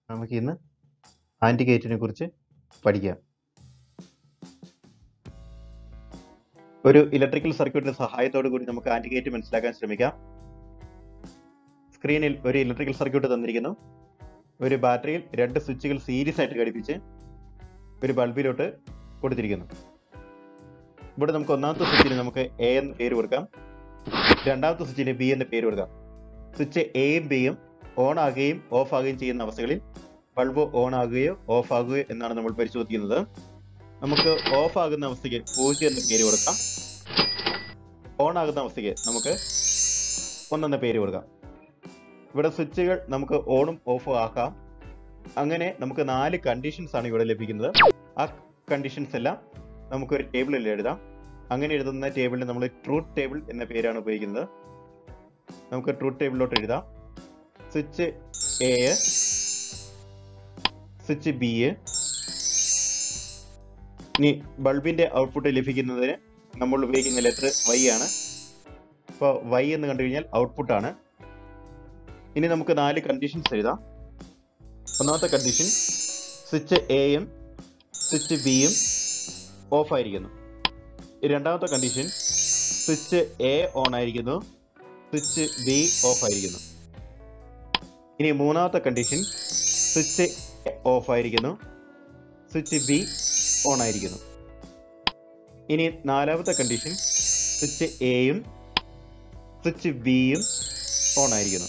നമുക്ക് ഇന്ന് ആൻറ്റി ഗേറ്റിനെ കുറിച്ച് പഠിക്കാം ഒരു ഇലക്ട്രിക്കൽ സർക്യൂട്ടിന്റെ സഹായത്തോടു കൂടി നമുക്ക് ആൻറ്റി ഗേറ്റ് മനസ്സിലാക്കാൻ ശ്രമിക്കാം സ്ക്രീനിൽ ഒരു ഇലക്ട്രിക്കൽ സർക്യൂട്ട് തന്നിരിക്കുന്നു ഒരു ബാറ്ററിയിൽ രണ്ട് സ്വിച്ചുകൾ സീരീസ് ആയിട്ട് ഘടിപ്പിച്ച് ഒരു ബൾബിലോട്ട് കൊടുത്തിരിക്കുന്നു ഇവിടെ നമുക്ക് ഒന്നാമത്തെ സ്വിച്ചിന് നമുക്ക് എ എന്ന് പേര് കൊടുക്കാം രണ്ടാമത്തെ സ്വിച്ചിന് ബി എന്ന് പേര് കൊടുക്കാം സ്വിച്ച് എയും ബിയും ഓൺ ആകുകയും ഓഫ് ആകുകയും ചെയ്യുന്ന അവസ്ഥകളിൽ ബൾബ് ഓൺ ആകുകയോ ഓഫ് ആകുകയോ എന്നാണ് നമ്മൾ പരിശോധിക്കുന്നത് നമുക്ക് ഓഫ് ആകുന്ന അവസ്ഥയ്ക്ക് പൂജ്യം എന്ന പേര് കൊടുക്കാം ഓൺ ആകുന്ന അവസ്ഥയ്ക്ക് നമുക്ക് ഒന്നെന്ന പേര് കൊടുക്കാം ഇവിടെ സ്വിച്ചുകൾ നമുക്ക് ഓണും ഓഫും ആക്കാം അങ്ങനെ നമുക്ക് നാല് കണ്ടീഷൻസ് ആണ് ഇവിടെ ലഭിക്കുന്നത് ആ കണ്ടീഷൻസ് എല്ലാം നമുക്ക് ഒരു ടേബിളിൽ എഴുതാം അങ്ങനെ എഴുതുന്ന ടേബിളിൽ നമ്മൾ ട്രൂത്ത് ടേബിൾ എന്ന പേരാണ് ഉപയോഗിക്കുന്നത് നമുക്ക് ട്രൂത്ത് ടേബിളിലോട്ട് എഴുതാം സ്വിച്ച് എ സ്വിച്ച് ബി ഇനി ബൾബിന്റെ ഔട്ട്പുട്ട് ലഭിക്കുന്നതിന് നമ്മൾ ഉപയോഗിക്കുന്ന ലെറ്റർ വൈ ആണ് അപ്പോൾ വൈ എന്ന് കണ്ടു കഴിഞ്ഞാൽ ഔട്ട്പുട്ട് ആണ് ഇനി നമുക്ക് നാല് കണ്ടീഷൻസ് എഴുതാം ഒന്നാമത്തെ കണ്ടീഷൻ സ്വിച്ച് എയും സ്വിച്ച് ബിയും ഓഫ് ആയിരിക്കുന്നു രണ്ടാമത്തെ കണ്ടീഷൻ സ്വിച്ച് എ ഓൺ ആയിരിക്കുന്നു സ്വിച്ച് ബി ഓഫ് ആയിരിക്കുന്നു ഇനി മൂന്നാമത്തെ കണ്ടീഷൻ സ്വിച്ച് ഓഫ് ആയിരിക്കുന്നു സ്വിച്ച് ബി ഓൺ ആയിരിക്കുന്നു ഇനി നാലാമത്തെ കണ്ടീഷൻ സ്വിച്ച് എയും സ്വിച്ച് ബിയും ഓൺ ആയിരിക്കുന്നു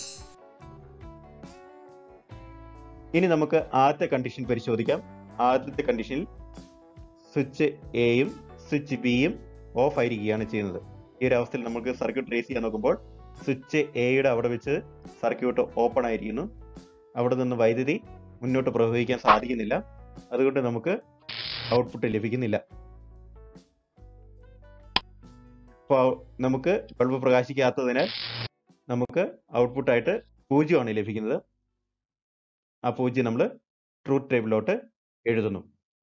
ഇനി നമുക്ക് ആദ്യത്തെ കണ്ടീഷൻ പരിശോധിക്കാം ആദ്യത്തെ കണ്ടീഷനിൽ സ്വിച്ച് എയും സ്വിച്ച് ബിയും ഓഫ് ആയിരിക്കുകയാണ് ചെയ്യുന്നത് ഈ ഒരു അവസ്ഥയിൽ നമുക്ക് സർക്യൂട്ട് ട്രേസ് ചെയ്യാൻ നോക്കുമ്പോൾ സ്വിച്ച് എയുടെ അവിടെ വെച്ച് സർക്യൂട്ട് ഓപ്പൺ ആയിരിക്കുന്നു അവിടെ നിന്ന് വൈദ്യുതി മുന്നോട്ട് പ്രവഹിക്കാൻ സാധിക്കുന്നില്ല അതുകൊണ്ട് നമുക്ക് ഔട്ട്പുട്ട് ലഭിക്കുന്നില്ല അപ്പോൾ നമുക്ക് ബൾബ് പ്രകാശിക്കാത്തതിനാൽ നമുക്ക് ഔട്ട്പുട്ടായിട്ട് പൂജ്യമാണ് ലഭിക്കുന്നത് ആ പൂജ്യം നമ്മൾ ട്രൂത്ത് ടേബിളിലോട്ട് എഴുതുന്നു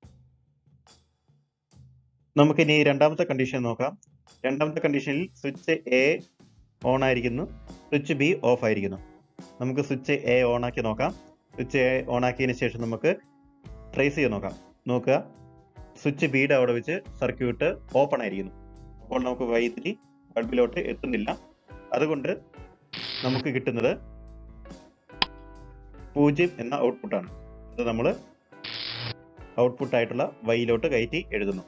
നമുക്കിനി രണ്ടാമത്തെ കണ്ടീഷൻ നോക്കാം രണ്ടാമത്തെ കണ്ടീഷനിൽ സ്വിച്ച് എ ഓൺ ആയിരിക്കുന്നു സ്വിച്ച് ബി ഓഫ് ആയിരിക്കുന്നു നമുക്ക് സ്വിച്ച് എ ഓൺ ആക്കി നോക്കാം സ്വിച്ച് എ ഓൺ ആക്കിയതിന് ശേഷം നമുക്ക് ട്രേസ് ചെയ്ത് നോക്കാം നോക്കുക സ്വിച്ച് ബിയുടെ അവിടെ വെച്ച് സർക്യൂട്ട് ഓപ്പൺ ആയിരിക്കുന്നു അപ്പോൾ നമുക്ക് വൈദ്യുതി ബൾബിലോട്ട് എത്തുന്നില്ല അതുകൊണ്ട് നമുക്ക് കിട്ടുന്നത് പൂജ്യം എന്ന ഔട്ട്പുട്ടാണ് അത് നമ്മൾ ഔട്ട്പുട്ട് ആയിട്ടുള്ള വൈയിലോട്ട് കയറ്റി എഴുതുന്നു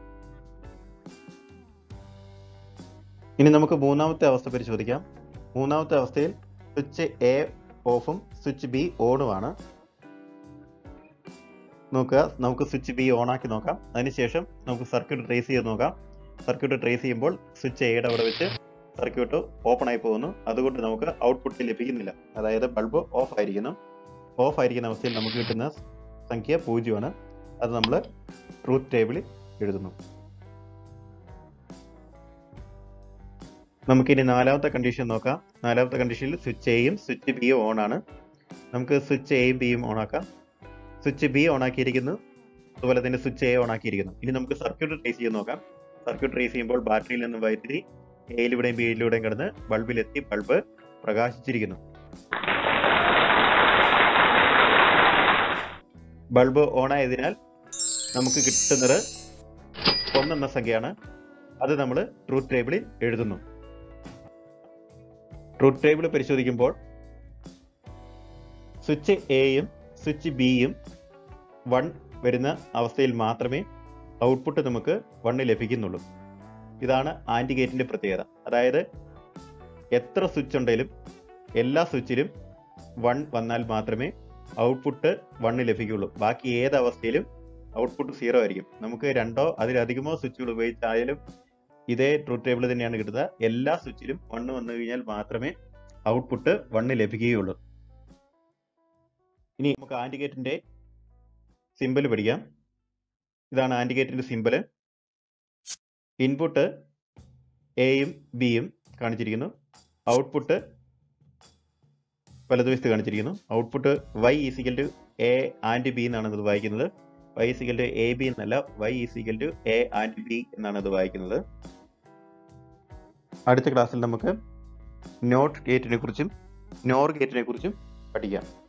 ഇനി നമുക്ക് മൂന്നാമത്തെ അവസ്ഥ പരിശോധിക്കാം മൂന്നാമത്തെ അവസ്ഥയിൽ സ്വിച്ച് എ ഓഫും സ്വിച്ച് ബി ഓണുമാണ് നോക്കുക നമുക്ക് സ്വിച്ച് ബി ഓൺ ആക്കി നോക്കാം അതിനുശേഷം നമുക്ക് സർക്യൂട്ട് ട്രേസ് ചെയ്ത് നോക്കാം സർക്യൂട്ട് ട്രേസ് ചെയ്യുമ്പോൾ സ്വിച്ച് എയുടെ അവിടെ വെച്ച് സർക്യൂട്ട് ഓപ്പൺ ആയി പോകുന്നു അതുകൊണ്ട് നമുക്ക് ഔട്ട്പുട്ട് ലഭിക്കുന്നില്ല അതായത് ബൾബ് ഓഫ് ആയിരിക്കുന്നു ഓഫ് ആയിരിക്കുന്ന അവസ്ഥയിൽ നമുക്ക് കിട്ടുന്ന സംഖ്യ പൂജ്യമാണ് അത് നമ്മൾ ട്രൂത്ത് ടേബിളിൽ എഴുതുന്നു നമുക്കിനി നാലാമത്തെ കണ്ടീഷൻ നോക്കാം നാലാമത്തെ കണ്ടീഷനിൽ സ്വിച്ച് എയും സ്വിച്ച് ബിയും ഓൺ ആണ് നമുക്ക് സ്വിച്ച് എയും ബിയും ഓൺ ആക്കാം സ്വിച്ച് ബി ഓൺ ആക്കിയിരിക്കുന്നു അതുപോലെ തന്നെ സ്വിച്ച് എ ഓൺ ആക്കിയിരിക്കുന്നു ഇനി നമുക്ക് സർക്യൂട്ട് ട്രേസ് ചെയ്ത് നോക്കാം സർക്യൂട്ട് ട്രേസ് ചെയ്യുമ്പോൾ ബാറ്ററിയിൽ നിന്ന് വൈദ്യുതി എയിലൂടെയും ബിയിലൂടെയും കിടന്ന് ബൾബിലെത്തി ബൾബ് പ്രകാശിച്ചിരിക്കുന്നു ബൾബ് ഓൺ ആയതിനാൽ നമുക്ക് കിട്ടുന്നത് ഒന്നെന്ന സംഖ്യയാണ് അത് നമ്മൾ ട്രൂത്ത് ടേബിളിൽ എഴുതുന്നു ട്രൂത്ത് ടേബിൾ പരിശോധിക്കുമ്പോൾ സ്വിച്ച് എയും സ്വിച്ച് ബിയും വൺ വരുന്ന അവസ്ഥയിൽ മാത്രമേ ഔട്ട്പുട്ട് നമുക്ക് വണ്ണ് ലഭിക്കുന്നുള്ളൂ ഇതാണ് ആൻറ്റി ഗേറ്റിന്റെ പ്രത്യേകത അതായത് എത്ര സ്വിച്ച് ഉണ്ടെങ്കിലും എല്ലാ സ്വിച്ചിലും വൺ വന്നാൽ മാത്രമേ ഔട്ട്പുട്ട് വണ്ണ് ലഭിക്കുള്ളൂ ബാക്കി ഏത് അവസ്ഥയിലും ഔട്ട്പുട്ട് സീറോ ആയിരിക്കും നമുക്ക് രണ്ടോ അതിലധികമോ സ്വിച്ചുകൾ ഉപയോഗിച്ചായാലും ഇതേ ട്രൂത്ത് ടേബിൾ തന്നെയാണ് കിട്ടുക എല്ലാ സ്വിച്ചിലും വണ്ണ് വന്നു കഴിഞ്ഞാൽ മാത്രമേ ഔട്ട്പുട്ട് വണ്ണ് ലഭിക്കുകയുള്ളൂ ഇനി നമുക്ക് ആൻറ്റി ഗേറ്റിന്റെ സിമ്പിൾ പഠിക്കാം ഇതാണ് ആൻറ്റി ഗേറ്റിന്റെ സിമ്പിള് ഇൻപുട്ട് എയും ബിയും കാണിച്ചിരിക്കുന്നു ഔട്ട്പുട്ട് വലതുവശത്ത് കാണിച്ചിരിക്കുന്നു output Y is equal to A and B എന്നാണ് ഇത് വായിക്കുന്നത് Y is equal to A B എന്നല്ല Y is equal to A and B എന്നാണ് ഇത് വായിക്കുന്നത് അടുത്ത ക്ലാസ്സിൽ നമുക്ക് നോട്ട് ഗേറ്റിനെ കുറിച്ചും നോർ ഗേറ്റിനെ കുറിച്ചും പഠിക്കാം